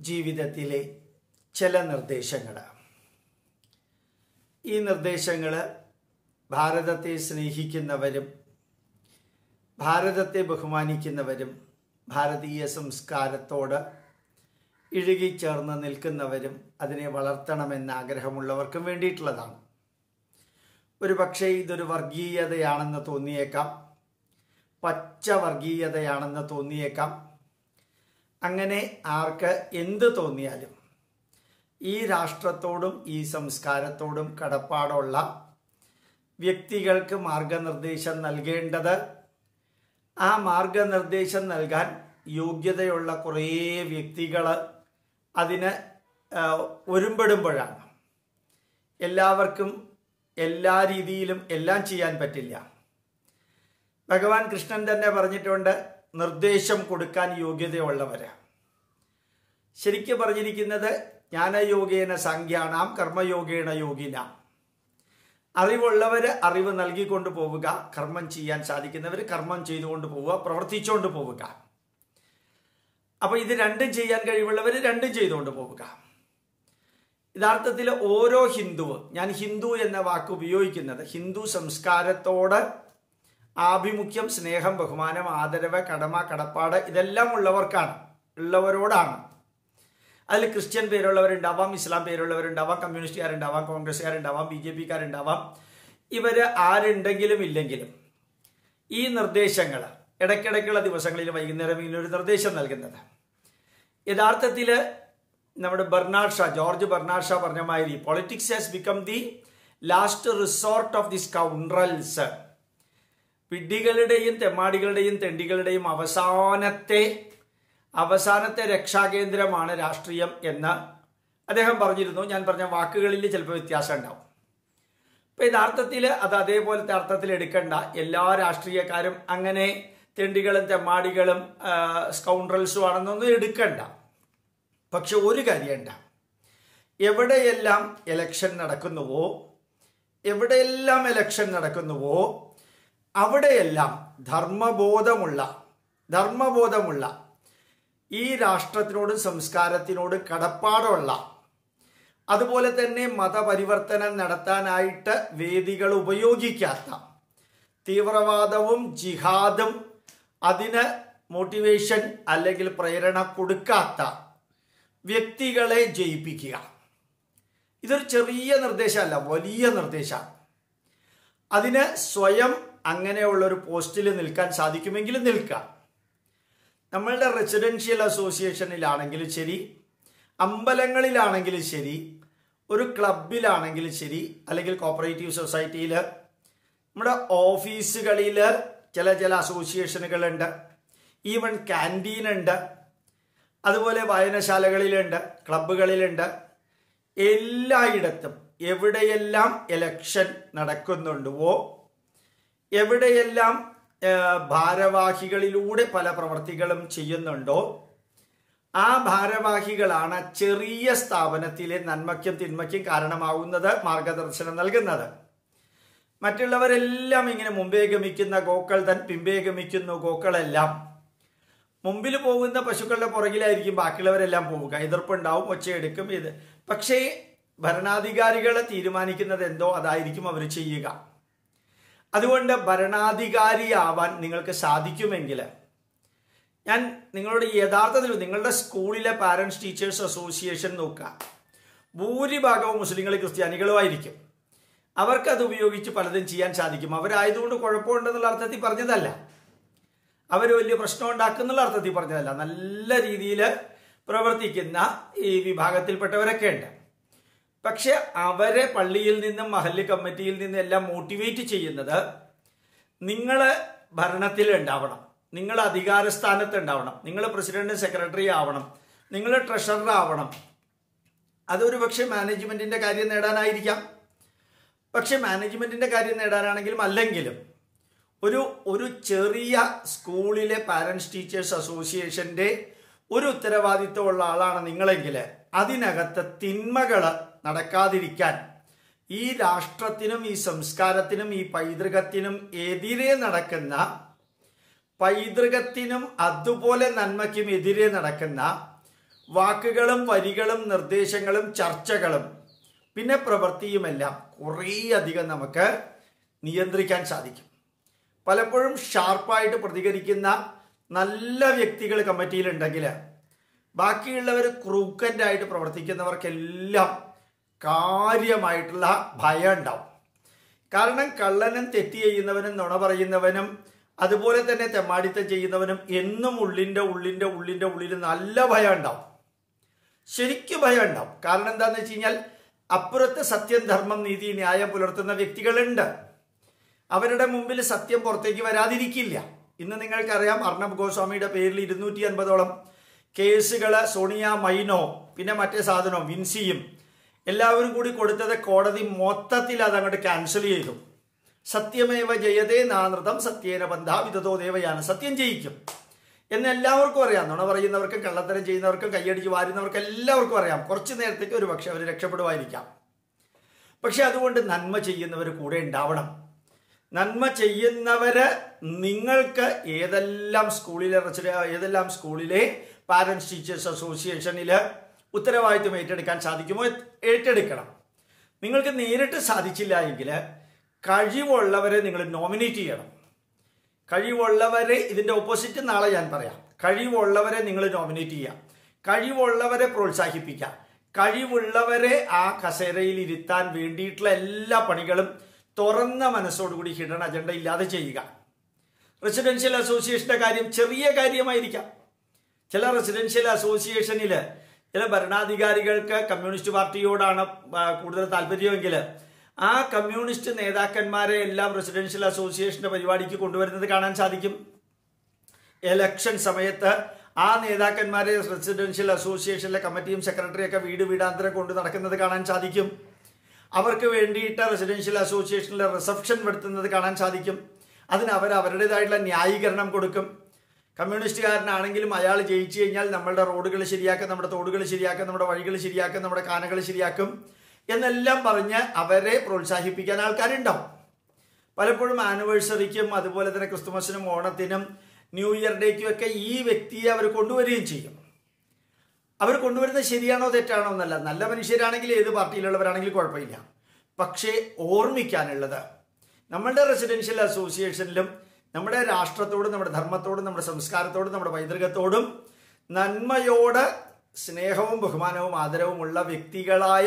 ജീവിതത്തിലെ ചില നിർദ്ദേശങ്ങൾ ഈ നിർദ്ദേശങ്ങൾ ഭാരതത്തെ സ്നേഹിക്കുന്നവരും ഭാരതത്തെ ബഹുമാനിക്കുന്നവരും ഭാരതീയ സംസ്കാരത്തോട് ഇഴുകിച്ചേർന്ന് നിൽക്കുന്നവരും അതിനെ വളർത്തണമെന്ന് ആഗ്രഹമുള്ളവർക്കും വേണ്ടിയിട്ടുള്ളതാണ് ഒരു പക്ഷേ ഇതൊരു വർഗീയതയാണെന്ന് തോന്നിയേക്കാം പച്ച വർഗീയതയാണെന്ന് തോന്നിയേക്കാം അങ്ങനെ ആർക്ക് എന്ത് തോന്നിയാലും ഈ രാഷ്ട്രത്തോടും ഈ സംസ്കാരത്തോടും കടപ്പാടുള്ള വ്യക്തികൾക്ക് മാർഗനിർദ്ദേശം നൽകേണ്ടത് ആ മാർഗനിർദ്ദേശം നൽകാൻ യോഗ്യതയുള്ള കുറേ വ്യക്തികൾ അതിന് ഒരുമ്പെടുമ്പോഴാണ് എല്ലാവർക്കും എല്ലാ രീതിയിലും എല്ലാം ചെയ്യാൻ പറ്റില്ല ഭഗവാൻ കൃഷ്ണൻ തന്നെ പറഞ്ഞിട്ടുണ്ട് നിർദ്ദേശം കൊടുക്കാൻ യോഗ്യതയുള്ളവര് ശരിക്കും പറഞ്ഞിരിക്കുന്നത് ജ്ഞാനയോഗേന സംഖ്യാണാം കർമ്മയോഗേണ യോഗിനാം അറിവുള്ളവര് അറിവ് നൽകിക്കൊണ്ട് പോവുക കർമ്മം ചെയ്യാൻ സാധിക്കുന്നവർ കർമ്മം ചെയ്തുകൊണ്ട് പോവുക പ്രവർത്തിച്ചുകൊണ്ട് പോവുക അപ്പൊ ഇത് രണ്ടും ചെയ്യാൻ കഴിവുള്ളവർ രണ്ടും ചെയ്തുകൊണ്ട് പോവുക യഥാർത്ഥത്തിൽ ഓരോ ഹിന്ദുവും ഞാൻ ഹിന്ദു എന്ന വാക്ക് ഉപയോഗിക്കുന്നത് ഹിന്ദു സംസ്കാരത്തോട് ആഭിമുഖ്യം സ്നേഹം ബഹുമാനം ആദരവ് കടമ കടപ്പാട് ഇതെല്ലാം ഉള്ളവർക്കാണ് ഉള്ളവരോടാണ് അതിൽ ക്രിസ്ത്യൻ പേരുള്ളവരുണ്ടാവാം ഇസ്ലാം പേരുള്ളവരുണ്ടാവാം കമ്മ്യൂണിസ്റ്റുകാരുണ്ടാവാം കോൺഗ്രസ്സുകാരുണ്ടാവാം ബി ജെ പിക്കാരുണ്ടാവാം ഇവര് ആരുണ്ടെങ്കിലും ഇല്ലെങ്കിലും ഈ നിർദ്ദേശങ്ങൾ ഇടയ്ക്കിടയ്ക്കുള്ള ദിവസങ്ങളിൽ വൈകുന്നേരം ഇങ്ങനെ ഒരു നിർദ്ദേശം നൽകുന്നത് യഥാർത്ഥത്തിൽ നമ്മുടെ Bernard Shaw George Bernard Shaw പറഞ്ഞ മാതിരി politics has become the last resort of the scoundrels പിഡികളുടെയും തെമ്മാടികളുടെയും തെണ്ടികളുടെയും അവസാനത്തെ അവസാനത്തെ രക്ഷാകേന്ദ്രമാണ് രാഷ്ട്രീയം എന്ന് അദ്ദേഹം പറഞ്ഞിരുന്നു ഞാൻ പറഞ്ഞ വാക്കുകളിൽ ചിലപ്പോൾ വ്യത്യാസം ഉണ്ടാവും ഇപ്പൊ യഥാർത്ഥത്തിൽ അത് അതേപോലത്തെ അർത്ഥത്തിൽ എടുക്കണ്ട എല്ലാ രാഷ്ട്രീയക്കാരും അങ്ങനെ തെണ്ടികളും തെമ്മാടികളും സ്കൗണ്ട്രൽസും ആണെന്നൊന്നും എടുക്കണ്ട പക്ഷെ ഒരു കാര്യമുണ്ട എവിടെയെല്ലാം എലക്ഷൻ നടക്കുന്നുവോ എവിടെയെല്ലാം എലക്ഷൻ നടക്കുന്നുവോ അവിടെയെല്ലാം ധർമ്മബോധമുള്ള ധർമ്മബോധമുള്ള ഈ രാഷ്ട്രത്തിനോടും സംസ്കാരത്തിനോടും കടപ്പാടുള്ള അതുപോലെ തന്നെ മതപരിവർത്തനം നടത്താനായിട്ട് വേദികൾ ഉപയോഗിക്കാത്ത തീവ്രവാദവും ജിഹാദും അതിന് മോട്ടിവേഷൻ അല്ലെങ്കിൽ പ്രേരണ കൊടുക്കാത്ത വ്യക്തികളെ ജയിപ്പിക്കുക ഇതൊരു ചെറിയ നിർദ്ദേശമല്ല വലിയ നിർദ്ദേശമാണ് അതിന് സ്വയം അങ്ങനെയുള്ള ഒരു പോസ്റ്റിൽ നിൽക്കാൻ സാധിക്കുമെങ്കിൽ നിൽക്കാം നമ്മളുടെ റെസിഡൻഷ്യൽ അസോസിയേഷനിലാണെങ്കിലും ശരി അമ്പലങ്ങളിലാണെങ്കിലും ശരി ഒരു ക്ലബിലാണെങ്കിലും ശരി അല്ലെങ്കിൽ കോപ്പറേറ്റീവ് സൊസൈറ്റിയിൽ നമ്മുടെ ഓഫീസുകളിൽ ചില ചില അസോസിയേഷനുകളുണ്ട് ഈവൻ ക്യാൻറ്റീൻ ഉണ്ട് അതുപോലെ വായനശാലകളിലുണ്ട് ക്ലബുകളിലുണ്ട് എല്ലായിടത്തും എവിടെയെല്ലാം എലക്ഷൻ നടക്കുന്നുണ്ടോ എവിടെയെല്ലാം ഭാരവാഹികളിലൂടെ പല പ്രവർത്തികളും ചെയ്യുന്നുണ്ടോ ആ ഭാരവാഹികളാണ് ചെറിയ സ്ഥാപനത്തിലെ നന്മയ്ക്കും തിന്മയ്ക്കും കാരണമാവുന്നത് മാർഗദർശനം നൽകുന്നത് മറ്റുള്ളവരെല്ലാം ഇങ്ങനെ മുമ്പേ ഗമിക്കുന്ന ഗോക്കൾ തൻ പിമ്പേ ഗമിക്കുന്നു ഗോക്കളെല്ലാം മുമ്പിൽ പോകുന്ന പശുക്കളുടെ പുറകിലായിരിക്കും ബാക്കിയുള്ളവരെല്ലാം പോവുക എതിർപ്പുണ്ടാവും ഒച്ചയെടുക്കും ഇത് പക്ഷേ ഭരണാധികാരികൾ തീരുമാനിക്കുന്നത് എന്തോ അതായിരിക്കും അവർ ചെയ്യുക അതുകൊണ്ട് ഭരണാധികാരിയാവാൻ നിങ്ങൾക്ക് സാധിക്കുമെങ്കിൽ ഞാൻ നിങ്ങളോട് യഥാർത്ഥത്തിൽ നിങ്ങളുടെ സ്കൂളിലെ പാരൻസ് ടീച്ചേഴ്സ് അസോസിയേഷൻ നോക്കുക ഭൂരിഭാഗവും മുസ്ലിങ്ങൾ ക്രിസ്ത്യാനികളും ആയിരിക്കും അവർക്ക് അത് ഉപയോഗിച്ച് പലതും ചെയ്യാൻ സാധിക്കും അവരായതുകൊണ്ട് കുഴപ്പമുണ്ടെന്നുള്ള അർത്ഥത്തിൽ പറഞ്ഞതല്ല അവർ വലിയ പ്രശ്നം ഉണ്ടാക്കുന്നുള്ള അർത്ഥത്തിൽ പറഞ്ഞതല്ല നല്ല രീതിയിൽ പ്രവർത്തിക്കുന്ന ഈ വിഭാഗത്തിൽപ്പെട്ടവരൊക്കെ ഉണ്ട് പക്ഷെ അവരെ പള്ളിയിൽ നിന്നും മഹല്ല് കമ്മിറ്റിയിൽ നിന്നും എല്ലാം മോട്ടിവേറ്റ് ചെയ്യുന്നത് നിങ്ങൾ ഭരണത്തിൽ ഉണ്ടാവണം നിങ്ങൾ അധികാരസ്ഥാനത്ത് ഉണ്ടാവണം നിങ്ങൾ പ്രസിഡന്റ് സെക്രട്ടറി ആവണം നിങ്ങൾ ട്രഷറർ ആവണം അതൊരു പക്ഷേ മാനേജ്മെന്റിന്റെ കാര്യം നേടാനായിരിക്കാം പക്ഷെ മാനേജ്മെന്റിന്റെ കാര്യം നേടാനാണെങ്കിലും അല്ലെങ്കിലും ഒരു ഒരു ചെറിയ സ്കൂളിലെ പാരൻസ് ടീച്ചേഴ്സ് അസോസിയേഷന്റെ ഒരു ഉത്തരവാദിത്വമുള്ള ആളാണ് നിങ്ങളെങ്കിൽ അതിനകത്ത് തിന്മകൾ നടക്കാതിരിക്കാൻ ഈ രാഷ്ട്രത്തിനും ഈ സംസ്കാരത്തിനും ഈ പൈതൃകത്തിനും എതിരെ നടക്കുന്ന പൈതൃകത്തിനും അതുപോലെ നന്മയ്ക്കും എതിരെ നടക്കുന്ന വാക്കുകളും വരികളും നിർദ്ദേശങ്ങളും ചർച്ചകളും പിന്നെ പ്രവൃത്തിയുമെല്ലാം കുറേ അധികം നമുക്ക് നിയന്ത്രിക്കാൻ സാധിക്കും പലപ്പോഴും ഷാർപ്പായിട്ട് പ്രതികരിക്കുന്ന നല്ല വ്യക്തികൾ കമ്മിറ്റിയിലുണ്ടെങ്കിൽ ബാക്കിയുള്ളവർ ക്രൂക്കൻ്റായിട്ട് പ്രവർത്തിക്കുന്നവർക്കെല്ലാം കാര്യമായിട്ടുള്ള ഭയം ഉണ്ടാവും കാരണം കള്ളനും തെറ്റ് ചെയ്യുന്നവനും നുണ പറയുന്നവനും അതുപോലെ തന്നെ തെമ്മാടിത്തം ചെയ്യുന്നവനും എന്നും ഉള്ളിൻ്റെ ഉള്ളിൻ്റെ ഉള്ളിൻ്റെ ഉള്ളിൽ നല്ല ഭയം ഉണ്ടാവും ശരിക്കും ഭയം ഉണ്ടാവും കാരണം എന്താണെന്ന് വെച്ച് കഴിഞ്ഞാൽ അപ്പുറത്ത് സത്യം ധർമ്മം നീതി ന്യായം പുലർത്തുന്ന വ്യക്തികളുണ്ട് അവരുടെ മുമ്പിൽ സത്യം പുറത്തേക്ക് വരാതിരിക്കില്ല ഇന്ന് നിങ്ങൾക്കറിയാം അർണബ് ഗോസ്വാമിയുടെ പേരിൽ ഇരുന്നൂറ്റി അൻപതോളം കേസുകൾ സോണിയ മൈനോ പിന്നെ മറ്റേ സാധനവും വിൻസിയും എല്ലാവരും കൂടി കൊടുത്തത് കോടതി മൊത്തത്തിൽ അതങ്ങോട്ട് ക്യാൻസൽ ചെയ്തു സത്യമേവ ജയതേ നാനൃതം സത്യേന ബന്ധ വിധതോ ദേവയാണ് സത്യം ജയിക്കും എന്ന് എല്ലാവർക്കും അറിയാം നുണ പറയുന്നവർക്കും കള്ളത്തരം ചെയ്യുന്നവർക്കും കൈയടിച്ച് വാരുന്നവർക്കും എല്ലാവർക്കും അറിയാം കുറച്ച് നേരത്തേക്ക് ഒരു പക്ഷെ അവർ രക്ഷപ്പെടുമായിരിക്കാം പക്ഷെ അതുകൊണ്ട് നന്മ ചെയ്യുന്നവർ കൂടെ ഉണ്ടാവണം നന്മ ചെയ്യുന്നവര് നിങ്ങൾക്ക് ഏതെല്ലാം സ്കൂളിലെ റെസിഡ- ഏതെല്ലാം സ്കൂളിലെ പാരൻസ് ടീച്ചേഴ്സ് അസോസിയേഷനിൽ ഉത്തരവാദിത്വം ഏറ്റെടുക്കാൻ സാധിക്കുമോ ഏറ്റെടുക്കണം നിങ്ങൾക്ക് നേരിട്ട് സാധിച്ചില്ല എങ്കിൽ കഴിവുള്ളവരെ നിങ്ങൾ നോമിനേറ്റ് ചെയ്യണം കഴിവുള്ളവരെ ഇതിന്റെ ഓപ്പോസിറ്റ് നാളെ ഞാൻ പറയാം കഴിവുള്ളവരെ നിങ്ങൾ നോമിനേറ്റ് ചെയ്യുക കഴിവുള്ളവരെ പ്രോത്സാഹിപ്പിക്കുക കഴിവുള്ളവരെ ആ കസേരയിൽ ഇരുത്താൻ വേണ്ടിയിട്ടുള്ള എല്ലാ പണികളും തുറന്ന മനസ്സോടുകൂടി ഹിഡൻ അജണ്ട ഇല്ലാതെ ചെയ്യുക റെസിഡൻഷ്യൽ അസോസിയേഷന്റെ കാര്യം ചെറിയ കാര്യമായിരിക്കാം ചില റെസിഡൻഷ്യൽ അസോസിയേഷനിൽ ചില ഭരണാധികാരികൾക്ക് കമ്മ്യൂണിസ്റ്റ് പാർട്ടിയോടാണ് ആ, കൂടുതൽ താല്പര്യമെങ്കിൽ ആ കമ്മ്യൂണിസ്റ്റ് നേതാക്കന്മാരെ എല്ലാം റെസിഡൻഷ്യൽ അസോസിയേഷന്റെ പരിപാടിക്ക് കൊണ്ടുവരുന്നത് കാണാൻ സാധിക്കും എലക്ഷൻ സമയത്ത് ആ നേതാക്കന്മാരെ റെസിഡൻഷ്യൽ അസോസിയേഷനിലെ കമ്മിറ്റിയും സെക്രട്ടറിയൊക്കെ വീട് വീടാന്തരം കൊണ്ട് നടക്കുന്നത് കാണാൻ സാധിക്കും അവർക്ക് വേണ്ടിയിട്ട് റെസിഡൻഷ്യൽ അസോസിയേഷനിലെ റിസപ്ഷൻ നടത്തുന്നത് കാണാൻ സാധിക്കും അതിന് അവർ അവരുടേതായിട്ടുള്ള ന്യായീകരണം കൊടുക്കും കമ്മ്യൂണിസ്റ്റുകാരനാണെങ്കിലും അയാൾ ജയിച്ചു കഴിഞ്ഞാൽ നമ്മളുടെ റോഡുകൾ ശരിയാക്കും നമ്മുടെ തോടുകൾ ശരിയാക്കും നമ്മുടെ വഴികൾ ശരിയാക്കും നമ്മുടെ കാനകൾ ശരിയാക്കും എന്നെല്ലാം പറഞ്ഞ് അവരെ പ്രോത്സാഹിപ്പിക്കാൻ ആൾക്കാരുണ്ടാവും പലപ്പോഴും ആനിവേഴ്സറിക്കും അതുപോലെ തന്നെ ക്രിസ്തുമസിനും ഓണത്തിനും ന്യൂ ഇയർ ഡേക്കും ഒക്കെ ഈ വ്യക്തിയെ അവർ കൊണ്ടുവരികയും ചെയ്യും അവർ കൊണ്ടുവരുന്നത് ശരിയാണോ തെറ്റാണോ എന്നല്ല നല്ല മനുഷ്യരാണെങ്കിൽ ഏത് പാർട്ടിയിലുള്ളവരാണെങ്കിലും കുഴപ്പമില്ല പക്ഷേ ഓർമ്മിക്കാനുള്ളത് നമ്മളുടെ റെസിഡൻഷ്യൽ അസോസിയേഷനിലും നമ്മുടെ രാഷ്ട്രത്തോടും നമ്മുടെ ധർമ്മത്തോടും നമ്മുടെ സംസ്കാരത്തോടും നമ്മുടെ പൈതൃകത്തോടും നന്മയോട് സ്നേഹവും ബഹുമാനവും ആദരവുമുള്ള വ്യക്തികളായ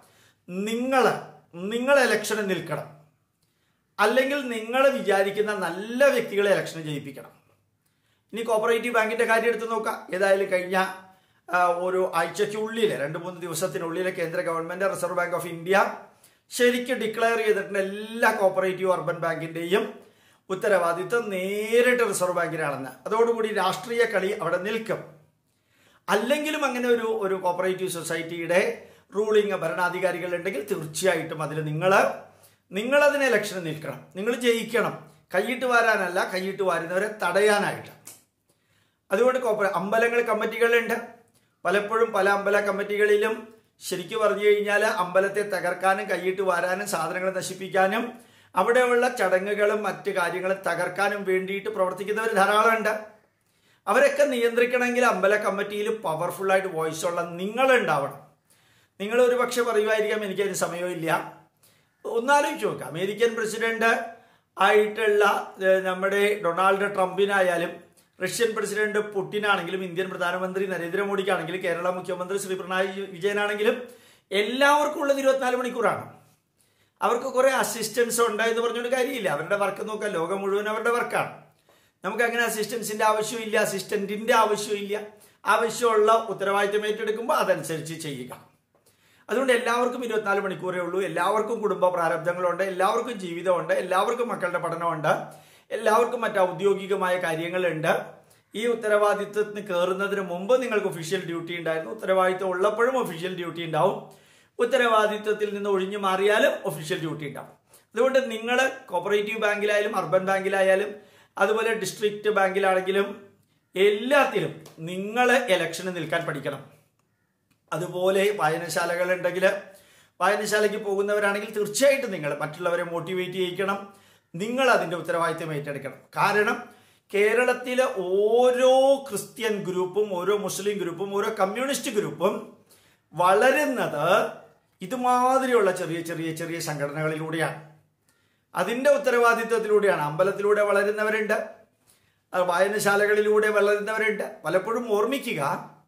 നിങ്ങൾ നിങ്ങൾ ഇലക്ഷന് നിൽക്കണം അല്ലെങ്കിൽ നിങ്ങൾ വിചാരിക്കുന്ന നല്ല വ്യക്തികളെ ഇലക്ഷന് ജയിപ്പിക്കണം ഇനി കോപ്പറേറ്റീവ് ബാങ്കിന്റെ കാര്യം എടുത്ത് നോക്കാം ഏതായാലും കഴിഞ്ഞ ആ, ഒരു ആഴ്ചയ്ക്കുള്ളിൽ രണ്ട് മൂന്ന് ദിവസത്തിനുള്ളിൽ കേന്ദ്ര government Reserve Bank of India ശരിക്കും ഡിക്ലെയർ ചെയ്തിട്ടുണ്ട് എല്ലാ കോപ്പറേറ്റീവ് അർബൻ ബാങ്കിന്റെയും ഉത്തരവാദിത്വം നേരിട്ട് റിസർവ് ബാങ്കിനാണെന്ന് അതോടുകൂടി രാഷ്ട്രീയ കളി അവിടെ നിൽക്കും അല്ലെങ്കിലും അങ്ങനെ ഒരു ഒരു കോപ്പറേറ്റീവ് സൊസൈറ്റിയുടെ റൂളിംഗ് ഭരണാധികാരികൾ ഉണ്ടെങ്കിൽ തീർച്ചയായിട്ടും അതിൽ നിങ്ങൾ നിങ്ങൾ അതിന് ഇലക്ഷന് നിൽക്കണം നിങ്ങൾ ജയിക്കണം കൈയിട്ട് വാരാനല്ല കൈയിട്ട് വാരുന്നവരെ തടയാനായിട്ട് അതുകൊണ്ട് കോപ്പറേ അമ്പലങ്ങൾ കമ്മിറ്റികളുണ്ട് പലപ്പോഴും പല അമ്പല കമ്മിറ്റികളിലും ശരിക്കും പറഞ്ഞു കഴിഞ്ഞാൽ അമ്പലത്തെ തകർക്കാനും കൈയിട്ട് വാരാനും സാധനങ്ങൾ നശിപ്പിക്കാനും അവിടെയുള്ള ചടങ്ങുകളും മറ്റു കാര്യങ്ങളും തകർക്കാനും വേണ്ടിയിട്ട് പ്രവർത്തിക്കുന്നവർ ധാരാളമുണ്ട് അവരൊക്കെ നിയന്ത്രിക്കണമെങ്കിൽ അമ്പല കമ്മിറ്റിയിൽ പവർഫുള്ളായിട്ട് വോയിസ് ഉള്ള നിങ്ങളുണ്ടാവണം നിങ്ങൾ ഒരു പക്ഷെ പറയുമായിരിക്കാം എനിക്കതിന് സമയമില്ല ഒന്നാലോചിച്ച് നോക്കാം അമേരിക്കൻ പ്രസിഡന്റ് ആയിട്ടുള്ള ഏഹ്, നമ്മുടെ ഡൊണാൾഡ് ട്രംപിനായാലും റഷ്യൻ പ്രസിഡന്റ് പുടിനാണെങ്കിലും ഇന്ത്യൻ പ്രധാനമന്ത്രി നരേന്ദ്രമോദിക്കാണെങ്കിലും കേരള മുഖ്യമന്ത്രി ശ്രീ പിണറായി വിജയനാണെങ്കിലും എല്ലാവർക്കും ഉള്ളത് ഇരുപത്തിനാല് മണിക്കൂറാണ് അവർക്ക് കുറെ അസിസ്റ്റൻസ് ഉണ്ട് എന്ന് പറഞ്ഞുകൊണ്ട് കാര്യമില്ല അവരുടെ വർക്ക് നോക്കാം ലോകം മുഴുവൻ അവരുടെ വർക്കാണ് നമുക്ക് അങ്ങനെ അസിസ്റ്റൻസിന്റെ ആവശ്യമില്ല അസിസ്റ്റന്റിന്റെ ആവശ്യമില്ല ആവശ്യമുള്ള ഉത്തരവാദിത്തം ഏറ്റെടുക്കുമ്പോൾ അതനുസരിച്ച് ചെയ്യുക അതുകൊണ്ട് എല്ലാവർക്കും ഇരുപത്തിനാല് മണിക്കൂറേ ഉള്ളൂ എല്ലാവർക്കും കുടുംബ പ്രാരബ്ധങ്ങളുണ്ട് എല്ലാവർക്കും ജീവിതമുണ്ട് എല്ലാവർക്കും മക്കളുടെ പഠനമുണ്ട് എല്ലാവർക്കും മറ്റ് ഔദ്യോഗികമായ കാര്യങ്ങളുണ്ട് ഈ ഉത്തരവാദിത്വത്തിന് കയറുന്നതിന് മുമ്പ് നിങ്ങൾക്ക് ഒഫീഷ്യൽ ഡ്യൂട്ടി ഉണ്ടായിരുന്നു ഉത്തരവാദിത്വം ഉള്ളപ്പോഴും ഒഫീഷ്യൽ ഡ്യൂട്ടി ഉണ്ടാവും ഉത്തരവാദിത്വത്തിൽ നിന്ന് ഒഴിഞ്ഞു മാറിയാലും ഒഫീഷ്യൽ ഡ്യൂട്ടി ഉണ്ടാവും അതുകൊണ്ട് നിങ്ങൾ കോപ്പറേറ്റീവ് ബാങ്കിലായാലും അർബൻ ബാങ്കിലായാലും അതുപോലെ ഡിസ്ട്രിക്ട് ബാങ്കിലാണെങ്കിലും എല്ലാത്തിലും നിങ്ങൾ ഇലക്ഷന് നിൽക്കാൻ പഠിക്കണം അതുപോലെ വായനശാലകൾ ഉണ്ടെങ്കിൽ വായനശാലയ്ക്ക് പോകുന്നവരാണെങ്കിൽ തീർച്ചയായിട്ടും നിങ്ങൾ മറ്റുള്ളവരെ മോട്ടിവേറ്റ് ചെയ്യിക്കണം നിങ്ങൾ അതിൻ്റെ ഉത്തരവാദിത്വം ഏറ്റെടുക്കണം കാരണം കേരളത്തിലെ ഓരോ ക്രിസ്ത്യൻ ഗ്രൂപ്പും ഓരോ മുസ്ലിം ഗ്രൂപ്പും ഓരോ കമ്മ്യൂണിസ്റ്റ് ഗ്രൂപ്പും വളരുന്നത് ഇതുമാതിരിയുള്ള ചെറിയ ചെറിയ ചെറിയ സംഘടനകളിലൂടെയാണ് അതിൻ്റെ ഉത്തരവാദിത്വത്തിലൂടെയാണ് അമ്പലത്തിലൂടെ വളരുന്നവരുണ്ട് അത് വായനശാലകളിലൂടെ വളരുന്നവരുണ്ട് പലപ്പോഴും ഓർമ്മിക്കുക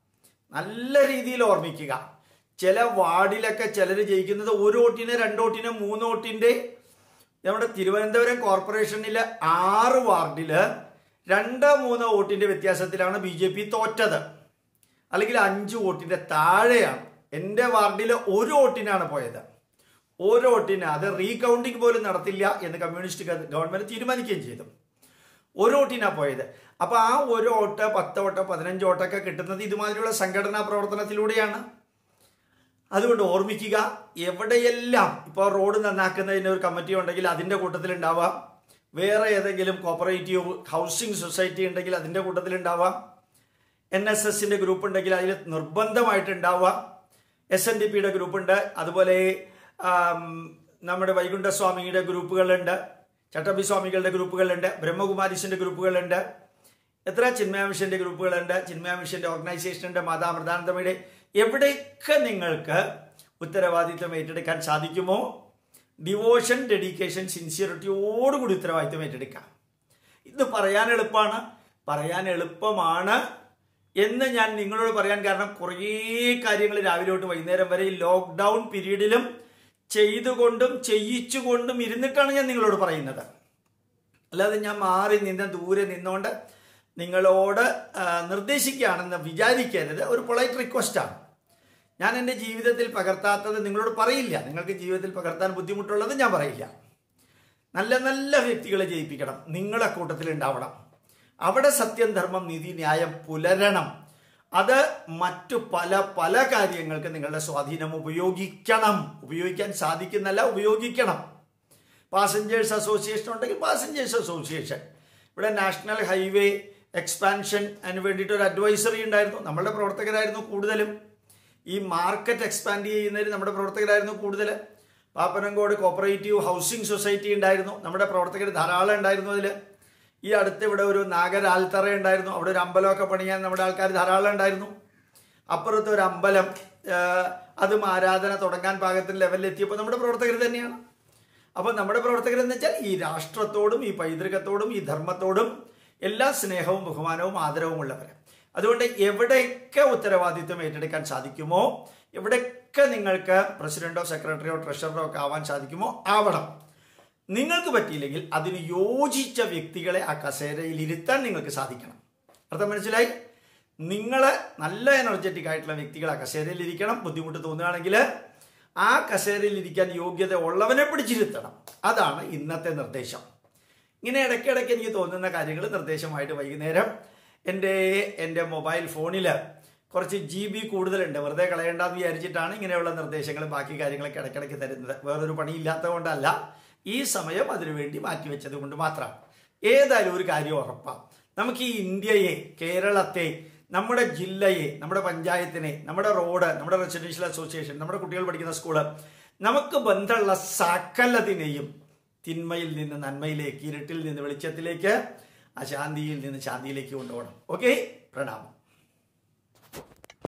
നല്ല രീതിയിൽ ഓർമ്മിക്കുക ചില വാർഡിലൊക്കെ ചിലർ ജയിക്കുന്നത് ഒരു വോട്ടിന് രണ്ട് വോട്ടിന് മൂന്ന് വോട്ടിൻ്റെ നമ്മുടെ തിരുവനന്തപുരം കോർപ്പറേഷനിലെ ആറ് വാർഡില് രണ്ടോ മൂന്നോ വോട്ടിന്റെ വ്യത്യാസത്തിലാണ് ബി ജെ പി തോറ്റത് അല്ലെങ്കിൽ അഞ്ച് വോട്ടിന്റെ താഴെയാണ് എൻ്റെ വാർഡിൽ ഒരു വോട്ടിനാണ് പോയത് ഓരോ വോട്ടിന് അത് റീകൗണ്ടിങ് പോലും നടത്തില്ല എന്ന് കമ്മ്യൂണിസ്റ്റ് ഗ- ഗവൺമെന്റ് തീരുമാനിക്കുകയും ചെയ്തു ഒരു വോട്ടിനാ പോയത് അപ്പൊ ആ ഒരു വോട്ട് പത്ത് വോട്ട് പതിനഞ്ച് വോട്ടൊക്കെ കിട്ടുന്നത് ഇതുമാതിരിയുള്ള സംഘടനാ പ്രവർത്തനത്തിലൂടെയാണ് അതുകൊണ്ട് ഓർമ്മിക്കുക എവിടെയെല്ലാം ഇപ്പോൾ റോഡ് നന്നാക്കുന്നതിന് ഒരു കമ്മിറ്റി ഉണ്ടെങ്കിൽ അതിൻ്റെ കൂട്ടത്തിലുണ്ടാവാം വേറെ ഏതെങ്കിലും കോപ്പറേറ്റീവ് ഹൗസിംഗ് സൊസൈറ്റി ഉണ്ടെങ്കിൽ അതിൻ്റെ കൂട്ടത്തിലുണ്ടാവാം എൻ എസ് എസിൻ്റെ ഗ്രൂപ്പ് ഉണ്ടെങ്കിൽ അതിൽ നിർബന്ധമായിട്ടുണ്ടാവുക എസ് എൻ ഡി പിയുടെ ഗ്രൂപ്പുണ്ട് അതുപോലെ ആം, നമ്മുടെ വൈകുണ്ഠസ്വാമിയുടെ ഗ്രൂപ്പുകളുണ്ട് ചട്ടമ്പി സ്വാമികളുടെ ഗ്രൂപ്പുകളുണ്ട് ബ്രഹ്മകുമാരീസിൻ്റെ ഗ്രൂപ്പുകളുണ്ട് എത്ര ചിന്മയ മിഷന്റെ ഗ്രൂപ്പുകളുണ്ട് ചിന്മയ മിഷന്റെ ഓർഗനൈസേഷൻ ഉണ്ട് മാതാ അമൃതാനന്ദമയുടെ എവിടെയൊക്കെ നിങ്ങൾക്ക് ഉത്തരവാദിത്വം ഏറ്റെടുക്കാൻ സാധിക്കുമോ ഡിവോഷൻ ഡെഡിക്കേഷൻ സിൻസിയറിറ്റിയോടുകൂടി ഉത്തരവാദിത്വം ഏറ്റെടുക്കാം ഇത് പറയാൻ എളുപ്പമാണ് പറയാൻ എളുപ്പമാണ് എന്ന് ഞാൻ നിങ്ങളോട് പറയാൻ കാരണം കുറേ കാര്യങ്ങൾ രാവിലെ തൊട്ട് വൈകുന്നേരം വരെ ഈ ലോക്ക്ഡൗൺ പീരീഡിലും ചെയ്തുകൊണ്ടും ചെയ്യിച്ചുകൊണ്ടും ഇരുന്നിട്ടാണ് ഞാൻ നിങ്ങളോട് പറയുന്നത് അല്ലാതെ ഞാൻ മാറി നിന്ന് ദൂരെ നിന്നുകൊണ്ട് നിങ്ങളോട് ആ, നിർദ്ദേശിക്കുകയാണെന്ന് വിചാരിക്കരുത് ഒരു പൊളൈറ്റ് റിക്വസ്റ്റാണ് ഞാൻ എൻ്റെ ജീവിതത്തിൽ പകർത്താത്തത് നിങ്ങളോട് പറയില്ല നിങ്ങൾക്ക് ജീവിതത്തിൽ പകർത്താൻ ബുദ്ധിമുട്ടുള്ളത് ഞാൻ പറയില്ല നല്ല നല്ല വ്യക്തികളെ ജയിപ്പിക്കണം നിങ്ങളെ കൂട്ടത്തിൽ ഉണ്ടാവണം അവിടെ സത്യം ധർമ്മം നീതി ന്യായം പുലരണം അത് മറ്റു പല പല കാര്യങ്ങൾക്ക് നിങ്ങളുടെ സ്വാധീനം ഉപയോഗിക്കണം ഉപയോഗിക്കാൻ സാധിക്കുന്നല്ല ഉപയോഗിക്കണം പാസഞ്ചേഴ്സ് അസോസിയേഷൻ ഉണ്ടെങ്കിൽ പാസഞ്ചേഴ്സ് അസോസിയേഷൻ ഇവിടെ നാഷണൽ ഹൈവേ എക്സ്പാൻഷൻ അതിന് വേണ്ടിയിട്ട് ഒരു അഡ്വൈസറി ഉണ്ടായിരുന്നു നമ്മളുടെ പ്രവർത്തകരായിരുന്നു കൂടുതലും ഈ മാർക്കറ്റ് എക്സ്പാൻഡ് ചെയ്യുന്നതിൽ നമ്മുടെ പ്രവർത്തകരായിരുന്നു കൂടുതൽ പാപ്പനങ്കോട് കോപ്പറേറ്റീവ് ഹൗസിംഗ് സൊസൈറ്റി ഉണ്ടായിരുന്നു നമ്മുടെ പ്രവർത്തകർ ധാരാളം ഉണ്ടായിരുന്നു അതിൽ ഈ അടുത്ത് ഇവിടെ ഒരു നാഗരാൽത്തറ ഉണ്ടായിരുന്നു അവിടെ ഒരു അമ്പലമൊക്കെ പണിയാൻ നമ്മുടെ ആൾക്കാർ ധാരാളം ഉണ്ടായിരുന്നു അപ്പുറത്ത് ഒരു അമ്പലം ആ, അതും ആരാധന തുടങ്ങാൻ പാകത്തിന് ലെവലിൽ എത്തിയപ്പോൾ നമ്മുടെ പ്രവർത്തകർ തന്നെയാണ് അപ്പോൾ നമ്മുടെ പ്രവർത്തകർ എന്ന് വെച്ചാൽ ഈ രാഷ്ട്രത്തോടും ഈ പൈതൃകത്തോടും ഈ ധർമ്മത്തോടും എല്ലാ സ്നേഹവും ബഹുമാനവും ആദരവും ഉള്ളവർ അതുകൊണ്ട് എവിടെയൊക്കെ ഉത്തരവാദിത്വം ഏറ്റെടുക്കാൻ സാധിക്കുമോ എവിടെയൊക്കെ നിങ്ങൾക്ക് പ്രസിഡന്റോ സെക്രട്ടറിയോ ട്രഷററോ ഒക്കെ ആവാൻ സാധിക്കുമോ ആവണം നിങ്ങൾക്ക് പറ്റിയില്ലെങ്കിൽ അതിന് യോജിച്ച വ്യക്തികളെ ആ കസേരയിൽ ഇരുത്താൻ നിങ്ങൾക്ക് സാധിക്കണം അർത്ഥം മനസ്സിലായി നിങ്ങൾ നല്ല എനർജറ്റിക് ആയിട്ടുള്ള വ്യക്തികൾ ആ കസേരയിൽ ഇരിക്കണം ബുദ്ധിമുട്ട് തോന്നുകയാണെങ്കിൽ ആ കസേരയിൽ ഇരിക്കാൻ യോഗ്യത ഉള്ളവനെ പിടിച്ചിരുത്തണം അതാണ് ഇന്നത്തെ നിർദ്ദേശം ഇങ്ങനെ ഇടയ്ക്കിടയ്ക്ക് എനിക്ക് തോന്നുന്ന കാര്യങ്ങൾ നിർദ്ദേശമായിട്ട് വൈകുന്നേരം എൻ്റെ എൻ്റെ മൊബൈൽ ഫോണിൽ കുറച്ച് ജി ബി കൂടുതലുണ്ട് വെറുതെ കളയേണ്ടെന്ന് വിചാരിച്ചിട്ടാണ് ഇങ്ങനെയുള്ള നിർദ്ദേശങ്ങൾ ബാക്കി കാര്യങ്ങളൊക്കെ ഇടയ്ക്കിടയ്ക്ക് തരുന്നത് വേറൊരു പണിയില്ലാത്തത് കൊണ്ടല്ല ഈ സമയം അതിനുവേണ്ടി മാറ്റിവെച്ചത് കൊണ്ട് മാത്രമാണ് ഏതായാലും ഒരു കാര്യം ഉറപ്പാണ് നമുക്ക് ഈ ഇന്ത്യയെ കേരളത്തെ നമ്മുടെ ജില്ലയെ നമ്മുടെ പഞ്ചായത്തിനെ നമ്മുടെ റോഡ് നമ്മുടെ റെസിഡൻഷ്യൽ അസോസിയേഷൻ നമ്മുടെ കുട്ടികൾ പഠിക്കുന്ന സ്കൂള് നമുക്ക് ബന്ധമുള്ള സകലതിനെയും തിന്മയിൽ നിന്ന് നന്മയിലേക്ക് ഇരുട്ടിൽ നിന്ന് വെളിച്ചത്തിലേക്ക് അശാന്തിയിൽ നിന്ന് ശാന്തിയിലേക്ക് കൊണ്ടുപോകണം ഓക്കെ പ്രണാമം